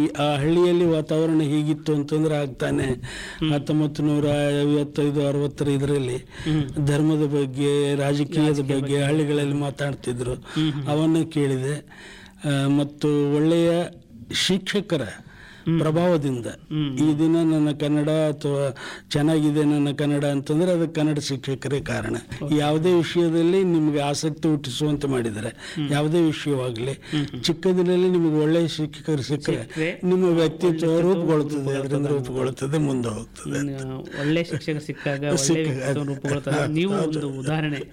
ಆ ಹಳ್ಳಿಯಲ್ಲಿ ವಾತಾವರಣ ಹೀಗಿತ್ತು ಅಂತಂದ್ರೆ ಆಗ್ತಾನೆ ಹತ್ತೊಂಬತ್ತು ನೂರ ಐವತ್ತೈದು ಅರವತ್ತರ ಇದರಲ್ಲಿ ಧರ್ಮದ ಬಗ್ಗೆ ರಾಜಕೀಯದ ಬಗ್ಗೆ ಹಳ್ಳಿಗಳಲ್ಲಿ ಮಾತಾಡ್ತಿದ್ರು ಅವನ್ನ ಕೇಳಿದೆ ಆ, ಮತ್ತು ಒಳ್ಳೆಯ ಶಿಕ್ಷಕರ ಪ್ರಭಾವದಿಂದ ಈ ದಿನ ನನ್ನ ಕನ್ನಡ ಅಥವಾ ಚೆನ್ನಾಗಿದೆ ನನ್ನ ಕನ್ನಡ ಅಂತಂದ್ರೆ ಅದಕ್ಕೆ ಕನ್ನಡ ಶಿಕ್ಷಕರೇ ಕಾರಣ ಯಾವುದೇ ವಿಷಯದಲ್ಲಿ ನಿಮಗೆ ಆಸಕ್ತಿ ಹುಟ್ಟಿಸುವಂತೆ ಮಾಡಿದ್ದಾರೆ ಯಾವುದೇ ವಿಷಯವಾಗಲಿ ಚಿಕ್ಕದಿನಲ್ಲಿ ನಿಮಗೆ ಒಳ್ಳೆಯ ಶಿಕ್ಷಕರು ಸಿಕ್ಕರೆ ನಿಮ್ಮ ವ್ಯಕ್ತಿತ್ವ ರೂಪುಗೊಳ್ಳುತ್ತದೆ ಅದರಿಂದ ರೂಪುಗೊಳ್ಳುತ್ತದೆ ಮುಂದೆ ಹೋಗ್ತದೆ ಇನ್ನು ಒಳ್ಳೆ ಶಿಕ್ಷಕ ಸಿಕ್ಕಾಗ ಒಳ್ಳೆ ವ್ಯಕ್ತಿತ್ವ ರೂಪುಗೊಳ್ತದೆ ನೀವು ಒಂದು ಉದಾಹರಣೆ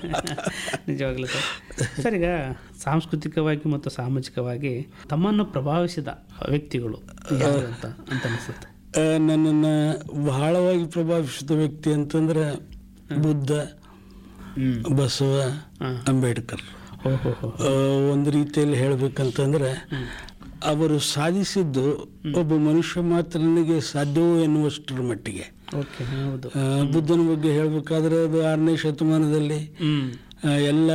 ನಿಜವಾಗ್ಲೂ ಸರ್ ಸರ್ ಈಗ ಸಾಂಸ್ಕೃತಿಕವಾಗಿ ಮತ್ತು ಸಾಮಾಜಿಕವಾಗಿ ತಮ್ಮನ್ನು ಪ್ರಭಾವಿಸಿದ ವ್ಯಕ್ತಿಗಳು ಯಾರು ಅಂತ ಅಂತ ಅನಿಸುತ್ತೆ ಆ, ನನ್ನನ್ನು ಬಹಳವಾಗಿ ಪ್ರಭಾವಿಸಿದ ವ್ಯಕ್ತಿ ಅಂತಂದ್ರೆ ಬುದ್ಧ ಹ್ಮ್ ಬಸವ ಹಾ. ಅಂಬೇಡ್ಕರ್ ಹೋ ಹೋ ಹೋ ಆ, ಒಂದು ರೀತಿಯಲ್ಲಿ ಹೇಳ್ಬೇಕಂತಂದ್ರೆ ಅವರು ಸಾಧಿಸಿದ್ದು ಒಬ್ಬ ಮನುಷ್ಯ ಮಾತ್ರನಿಗೆ ಸಾಧ್ಯವೋ ಎನ್ನುವಷ್ಟರ ಮಟ್ಟಿಗೆ ಓಕೆ ಹೌದು ಆ, ಬುದ್ಧನ ಬಗ್ಗೆ ಹೇಳ್ಬೇಕಾದ್ರೆ ಅದು ಆರನೇ ಶತಮಾನದಲ್ಲಿ ಹ್ಮ್ ಆ, ಎಲ್ಲ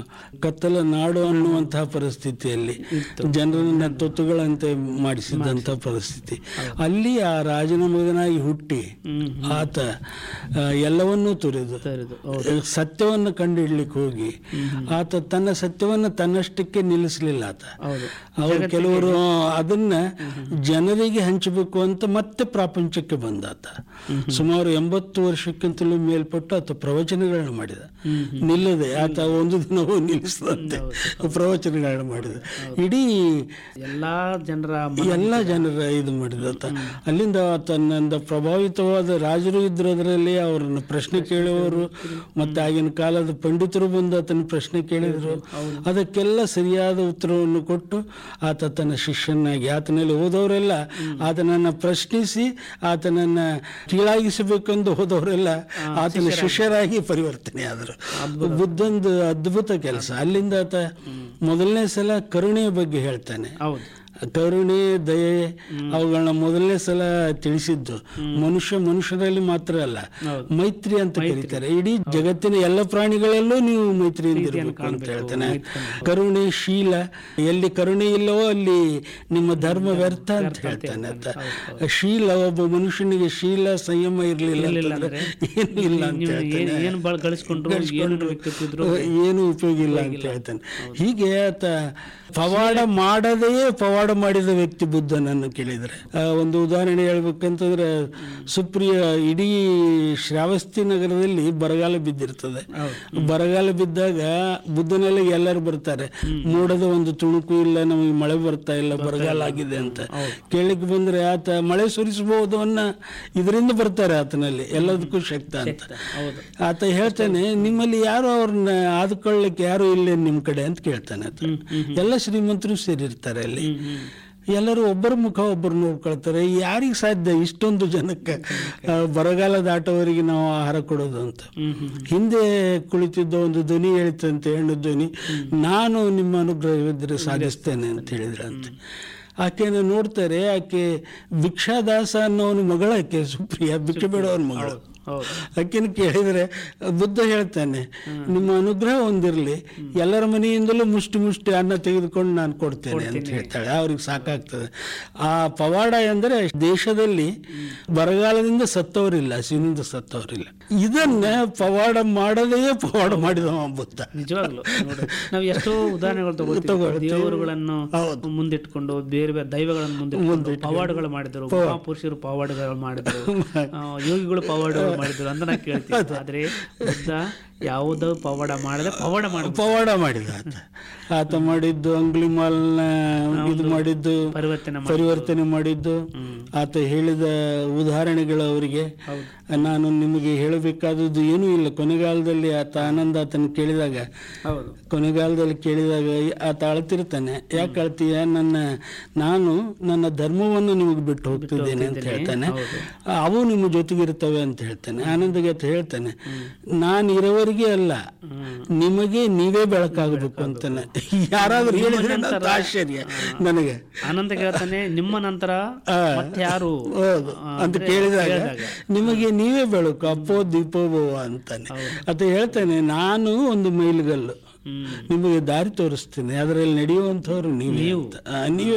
ಕತ್ತಲ ನಾಡು ಅನ್ನುವಂತಹ ಪರಿಸ್ಥಿತಿಯಲ್ಲಿ ಜನರನ್ನ ತೊತ್ತುಗಳಂತೆ ಮಾಡಿಸಿದಂಥ ಪರಿಸ್ಥಿತಿ ಅಲ್ಲಿ ಆ ರಾಜನ ಮಗನಾಗಿ ಹುಟ್ಟಿ ಹ್ಮ್ ಆತ ಆ, ಎಲ್ಲವನ್ನೂ ತೊರೆದು ಸರಿದು ಹೌದು ಸತ್ಯವನ್ನು ಕಂಡುಹಿಡ್ಲಿಕ್ಕೆ ಹೋಗಿ ಆತ ತನ್ನ ಸತ್ಯವನ್ನು ತನ್ನಷ್ಟಕ್ಕೆ ನಿಲ್ಲಿಸಲಿಲ್ಲ ಆತ ಹೌದು ಅವರು ಕೆಲವರು ಅದನ್ನ ಜನರಿಗೆ ಹಂಚಬೇಕು ಅಂತ ಮತ್ತೆ ಪ್ರಾಪಂಚಕ್ಕೆ ಬಂದ ಆತ ಸುಮಾರು ಎಂಬತ್ತು ವರ್ಷಕ್ಕಿಂತಲೂ ಮೇಲ್ಪಟ್ಟು ಆತ ಪ್ರವಚನಗಳನ್ನ ಮಾಡಿದ ನಿಲ್ಲದೆ ಆತ ಒಂದು ದಿನವೂ ನಿಲ್ಲಿಸದಂತೆ ಪ್ರವಚನಗಳನ್ನ ಮಾಡಿದ ಇಡೀ ಎಲ್ಲಾ ಜನರ ಎಲ್ಲ ಜನರ ಇದು ಮಾಡಿದ ಆತ ಅಲ್ಲಿಂದ ತನ್ನಿಂದ ಪ್ರಭಾವಿತವಾದ ರಾಜರು ಇದ್ರು ಅದರಲ್ಲಿ ಅವ್ರನ್ನ ಪ್ರಶ್ನೆ ಕೇಳುವವರು ಮತ್ತೆ ಆಗಿನ ಕಾಲದ ಪಂಡಿತರು ಬಂದು ಆತನ ಪ್ರಶ್ನೆ ಕೇಳಿದ್ರು ಅದಕ್ಕೆಲ್ಲ ಸರಿಯಾದ ಉತ್ತರವನ್ನು ಕೊಟ್ಟು ಆತ ತನ್ನ ಶಿಷ್ಯನಾಗಿ ಆತನಲ್ಲಿ ಓದೋರೆಲ್ಲ ಆತನನ್ನ ಪ್ರಶ್ನಿಸಿ ಆತನನ್ನ ಕೀಳಾಗಿಸಬೇಕೆಂದು ಹೋದವರೆಲ್ಲ ಆತನ ಶಿಷ್ಯರಾಗಿ ಪರಿವರ್ತನೆ ಆದರು ಬುದ್ಧಂದು ಅದ್ಭುತ ಕೆಲಸ ಅಲ್ಲಿಂದ ಆತ ಮೊದಲನೇ ಸಲ ಕರುಣೆಯ ಬಗ್ಗೆ ಹೇಳ್ತಾನೆ ಹೌದು ಕರುಣೆ ದಯೆ ಅವುಗಳನ್ನ ಮೊದಲನೇ ಸಲ ತಿಳಿಸಿದ್ದು ಮನುಷ್ಯ ಮನುಷ್ಯರಲ್ಲಿ ಮಾತ್ರ ಅಲ್ಲ ಮೈತ್ರಿ ಅಂತ ಕರೀತಾರೆ ಇಡೀ ಜಗತ್ತಿನ ಎಲ್ಲ ಪ್ರಾಣಿಗಳಲ್ಲೂ ನೀವು ಮೈತ್ರಿಯಿಂದ ಇರಬೇಕು ಅಂತ ಹೇಳ್ತಾನೆ ಕರುಣೆ ಶೀಲ ಎಲ್ಲಿ ಕರುಣೆ ಇಲ್ಲವೋ ಅಲ್ಲಿ ನಿಮ್ಮ ಧರ್ಮ ವ್ಯರ್ಥ ಅಂತ ಹೇಳ್ತಾನೆ ಅಂತ ಶೀಲ ಒಬ್ಬ ಮನುಷ್ಯನಿಗೆ ಶೀಲ ಸಂಯಮ ಇರಲಿಲ್ಲ ಅಂತಂದ್ರೆ ಏನು ಇಲ್ಲ ಅಂತ ನೀವು ಹೇಳ್ತಾನೆ ಏನು ಏನು ಬಳ ಗಳಿಸ್ಕೊಂಡ್ರು ಏನು ವ್ಯಕ್ತಿತ್ವ ಇದ್ರು ಏನು ಉಪಯೋಗ ಇಲ್ಲ ಅಂತ ಹೇಳ್ತಾನೆ ಹೀಗೆ ಆತ ಪವಾಡ ಮಾಡದೆಯೇ ಪವಾಡ ಮಾಡಿದ ವ್ಯಕ್ತಿ ಬುದ್ಧನನ್ನು ಕೇಳಿದರೆ ಆ, ಒಂದು ಉದಾಹರಣೆ ಹೇಳ್ಬೇಕಂತಂದ್ರೆ ಸುಪ್ರಿಯ ಇಡೀ ಶ್ರಾವಸ್ತಿ ನಗರದಲ್ಲಿ ಬರಗಾಲ ಬಿದ್ದಿರ್ತದೆ ಬರಗಾಲ ಬಿದ್ದಾಗ ಬುದ್ಧನಲ್ಲಿ ಎಲ್ಲರೂ ಬರ್ತಾರೆ ಮೋಡದ ಒಂದು ತುಣುಕು ಇಲ್ಲ ನಮಗೆ ಮಳೆ ಬರ್ತಾ ಇಲ್ಲ ಬರಗಾಲ ಆಗಿದೆ ಅಂತ ಕೇಳಲಿಕ್ಕೆ ಬಂದ್ರೆ ಆತ ಮಳೆ ಸುರಿಸಬಹುದು ಅನ್ನ ಇದರಿಂದ ಬರ್ತಾರೆ ಆತನಲ್ಲಿ ಎಲ್ಲದಕ್ಕೂ ಶಕ್ತ ಅಂತ ಹೌದು ಆತ ಹೇಳ್ತಾನೆ ನಿಮ್ಮಲ್ಲಿ ಯಾರು ಅವ್ರನ್ನ ಆದುಕೊಳ್ಳಿಕ್ಕೆ ಯಾರು ಇಲ್ಲ ನಿಮ್ಮ ಕಡೆ ಅಂತ ಕೇಳ್ತಾನೆ ಆತ ಎಲ್ಲ ಶ್ರೀಮಂತರು ಸೇರಿರ್ತಾರೆ ಅಲ್ಲಿ ಎಲ್ಲರೂ ಒಬ್ಬರ ಮುಖ ಒಬ್ಬರು ನೋಡ್ಕೊಳ್ತಾರೆ ಯಾರಿಗೆ ಸಾಧ್ಯ ಇಷ್ಟೊಂದು ಜನಕ್ಕೆ ಆ, ಬರಗಾಲ ದಾಟೋವರಿಗೆ ನಾವು ಆಹಾರ ಕೊಡೋದು ಅಂತ ಹ್ಮ್ ಹ್ಮ್ ಹಿಂದೆ ಕುಳಿತಿದ್ದ ಒಂದು ಧ್ವನಿ ಹೇಳಿತಂತೆ ಹೆಣ್ಣು ಧ್ವನಿ ನಾನು ನಿಮ್ಮ ಅನುಗ್ರಹವಿದ್ದರೆ ಸಾಧಿಸ್ತೇನೆ ಅಂತ ಹೇಳಿದ್ರಂತೆ ಆಕೆಯನ್ನು ನೋಡ್ತಾರೆ ಆಕೆ ಭಿಕ್ಷಾದಾಸ ಅನ್ನೋನ ಮಗಳ ಆಕೆ ಸುಪ್ರಿಯ ಭಿಕ್ಷೆ ಬೇಡವನ ಮಗಳು ಹೌದು ಆಕೆನ ಕೇಳಿದರೆ ಬುದ್ಧ ಹೇಳ್ತಾನೆ ನಿಮ್ಮ ಅನುಗ್ರಹ ಹೊಂದಿರಲಿ ಎಲ್ಲರ ಮನೆಯಿಂದಲೂ ಮುಷ್ಟಿ ಮುಷ್ಟಿ ಅನ್ನ ತೆಗೆದುಕೊಂಡು ನಾನು ಕೊಡ್ತೇನೆ ಅಂತ ಹೇಳ್ತಾಳೆ ಅವ್ರಿಗೆ ಸಾಕಾಗ್ತದೆ ಆ ಪವಾಡ ಎಂದರೆ ದೇಶದಲ್ಲಿ ಬರಗಾಲದಿಂದ ಸತ್ತವರಿಲ್ಲ ಹಸಿವಿನಿಂದ ಸತ್ತವರಿಲ್ಲ ಇದನ್ನ ಪವಾಡ ಮಾಡದೇ ಪವಾಡ ಮಾಡಿದವ ಬುದ್ಧ ನಿಜವಾಗ್ಲು ನೋಡಿ ನಾವು ಎಷ್ಟೋ ಉದಾಹರಣೆಗಳು ತಗೋತೀವಿ ದೇವರುಗಳನ್ನು ಮುಂದಿಟ್ಕೊಂಡು ಬೇರೆ ಬೇರೆ ದೈವಗಳನ್ನು ಮುಂದಿಟ್ಕೊಂಡು ಪವಾಡಗಳು ಮಾಡಿದರು ಮಹಾಪುರುಷರು ಪವಾಡಗಳು ಮಾಡಿದರು ಆ, ಯೋಗಿಗಳು ಪವಾಡಗಳು ಮಾಡಿದರು ಅಂತ ನಾವು ಕೇಳ್ತೀವಿ ಆದ್ರೆ ಬುದ್ಧ ಯಾವುದೋ ಪವಾಡ ಮಾಡದೆ ಪವಾಡ ಮಾಡ ಪವಾಡ ಮಾಡಿದ ಆತ ಆತ ಮಾಡಿದ್ದು ಅಂಗ್ಲಿಮಾಲ್ನ ಇದು ಮಾಡಿದ್ದು ಪರಿವರ್ತನೆ ಮಾಡಿ ಪರಿವರ್ತನೆ ಮಾಡಿದ್ದು ಆತ ಹೇಳಿದ ಉದಾಹರಣೆಗಳು ಅವರಿಗೆ ನಾನು ನಿಮಗೆ ಹೇಳಬೇಕಾದದ್ದು ಏನೂ ಇಲ್ಲ ಕೊನೆಗಾಲದಲ್ಲಿ ಆತ ಆನಂದ ಆತನ ಕೇಳಿದಾಗ ಹೌದು ಕೊನೆಗಾಲದಲ್ಲಿ ಕೇಳಿದಾಗ ಆತ ಅಳ್ತಿರ್ತಾನೆ ಯಾಕೆ ಅಳ್ತೀಯ ನನ್ನ ನಾನು ನನ್ನ ಧರ್ಮವನ್ನು ನಿಮಗೆ ಬಿಟ್ಟು ಹೋಗ್ತಿದ್ದೇನೆ ಅಂತ ಹೇಳ್ತಾನೆ ಅವು ನಿಮ್ಮ ಜೊತೆಗಿರ್ತವೆ ಅಂತ ಹೇಳ್ತಾನೆ ಆನಂದಗೆ ಆತ ಹೇಳ್ತಾನೆ ನಾನು ಇರೋವರೆಗೆ ಅಲ್ಲ ನಿಮಗೆ ನೀವೇ ಬೆಳಕಾಗಬೇಕು ಅಂತಾನೆ ಯಾರಾದ್ರೂ ಹೇಳಿದ್ರೆ ನಂದು ಆಶ್ಚರ್ಯ ನನಗೆ ಆನಂದ ಹೇಳ್ತಾನೆ ನಿಮ್ಮ ನಂತರ ಮತ್ತೆ ಯಾರು ಹೌದು ಆ, ಅಂತ ಅಂದ್ರೆ ಕೇಳಿದಾಗ ಕೇಳಿದಾಗ. ನಿಮಗೆ ನೀವೇ ಬೆಳಕು ಅಪ್ಪೋ ದೀಪೋಭವ ಅಂತಾನೆ ಅಂತ ಹೇಳ್ತಾನೆ ನಾನು ಒಂದು ಮೈಲುಗಲ್ಲು ಹ್ಮ್ ನಿಮಗೆ ದಾರಿ ತೋರಿಸ್ತೀನಿ ಅದರಲ್ಲಿ ನಡೆಯುವಂಥವ್ರು ನೀವೇ ಅಂತ. ಆ, ನೀವೇ